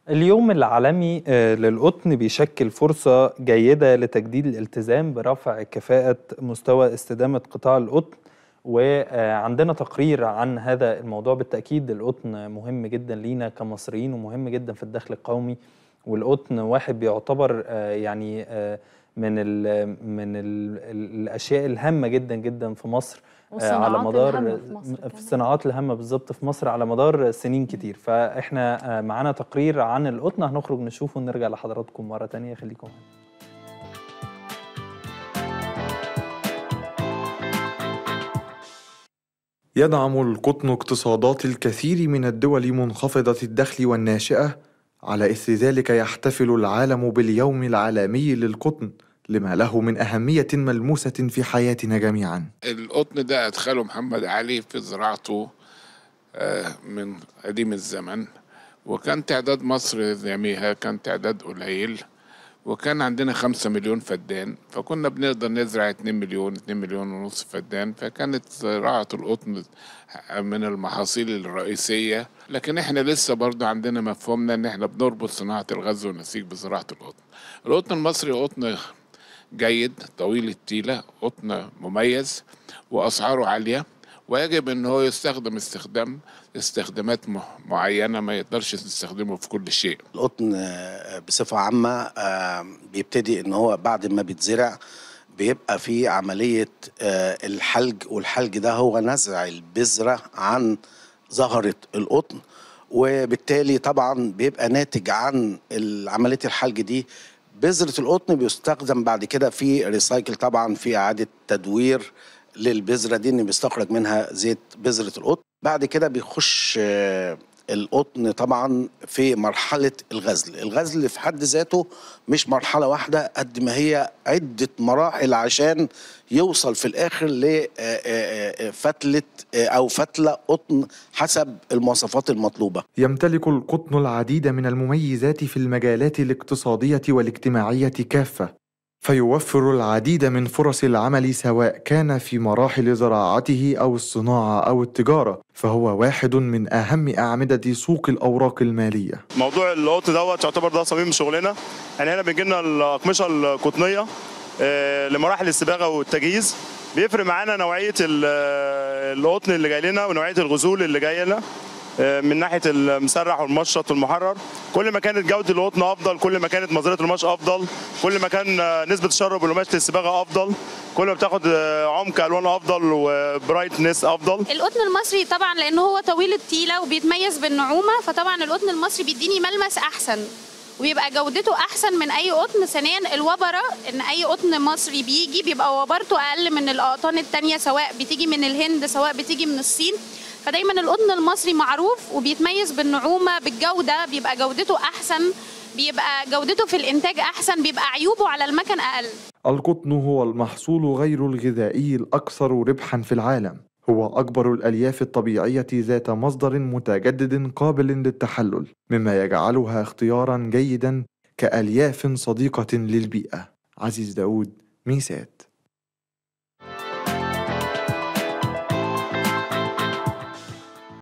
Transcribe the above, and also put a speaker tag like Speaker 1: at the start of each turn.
Speaker 1: اليوم العالمي آه، للقطن بيشكل فرصة جيدة لتجديد الالتزام برفع كفاءة مستوى استدامة قطاع القطن وعندنا تقرير عن هذا الموضوع بالتأكيد القطن مهم جدا لينا كمصريين ومهم جدا في الدخل القومي والقطن واحد بيعتبر آه، يعني آه، من ال من ال الاشياء الهامه جدا جدا في مصر آه، على
Speaker 2: والصناعات
Speaker 1: مدار
Speaker 2: الهامة في مصر
Speaker 1: في
Speaker 2: كمان.
Speaker 1: الصناعات الهامه بالظبط في مصر على مدار سنين كتير فاحنا آه، معانا تقرير عن القطن هنخرج نشوفه ونرجع لحضراتكم مره تانية خليكم معانا
Speaker 3: يدعم القطن اقتصادات الكثير من الدول منخفضة الدخل والناشئة على إثر ذلك يحتفل العالم باليوم العالمي للقطن لما له من أهمية ملموسة في حياتنا جميعا
Speaker 4: القطن ده أدخله محمد علي في زراعته آه، من قديم الزمن وكان تعداد مصر يوميها كان تعداد قليل وكان عندنا خمسة مليون فدان فكنا بنقدر نزرع اتنين مليون اتنين مليون ونص فدان فكانت زراعة القطن من المحاصيل الرئيسية لكن احنا لسه برضو عندنا مفهومنا ان احنا بنربط صناعة الغزل والنسيج بزراعة القطن القطن المصري قطن جيد طويل التيلة قطن مميز وأسعاره عالية ويجب ان هو يستخدم استخدام استخدامات م- معينة ما يقدرش تستخدمه في كل شيء
Speaker 5: القطن آه، بصفة عامة آه، بيبتدي ان هو بعد ما بيتزرع بيبقى في عملية آه، الحلج والحلج ده هو نزع البذرة عن زهرة القطن وبالتالي طبعا بيبقى ناتج عن عملية الحلج دي بذرة القطن بيستخدم بعد كده في ريسايكل طبعا في إعادة تدوير للبذرة دي إن بيستخرج منها زيت بذرة القطن بعد كده بيخش آه، القطن طبعا في مرحلة الغزل الغزل في حد ذاته مش مرحلة واحدة قد ما هي عدة مراحل عشان يوصل في الآخر لفتلة أو فتلة قطن حسب المواصفات المطلوبة
Speaker 3: يمتلك القطن العديد من المميزات في المجالات الاقتصادية والاجتماعية كافة فيوفر العديد من فرص العمل سواء كان في مراحل زراعته أو الصناعة أو التجارة فهو واحد من أهم أعمدة سوق الأوراق المالية
Speaker 6: موضوع القطن دوت يعتبر ده صميم شغلنا يعني هنا بيجي لنا الاقمشه القطنيه آه، لمراحل الصباغه والتجهيز بيفرق معانا نوعيه ال- آه، القطن اللي جاي لنا ونوعيه الغزول اللي جايه لنا آه، من ناحيه المسرح والمشط والمحرر كل ما كانت جوده القطن افضل كل ما كانت مصدريه القماش افضل كل ما كان آه، نسبه تشرب القماش للصباغه افضل كل ما بتاخد آه، عمق الوان افضل وبرايتنس افضل
Speaker 2: القطن المصري طبعا لانه هو طويل التيله وبيتميز بالنعومه فطبعا القطن المصري بيديني ملمس احسن ويبقى جودته احسن من اي قطن ثانيا الوبره ان اي قطن مصري بيجي بيبقى وبرته اقل من الاقطان التانية سواء بتيجي من الهند سواء بتيجي من الصين فدايما القطن المصري معروف وبيتميز بالنعومه بالجوده بيبقى جودته احسن بيبقى جودته في الانتاج احسن بيبقى عيوبه على المكن اقل
Speaker 3: القطن هو المحصول غير الغذائي الأكثر ربحا في العالم هو أكبر الألياف الطبيعية ذات مصدر متجدد قابل للتحلل مما يجعلها اختيارا جيدا كألياف صديقة للبيئة عزيز داود ميسات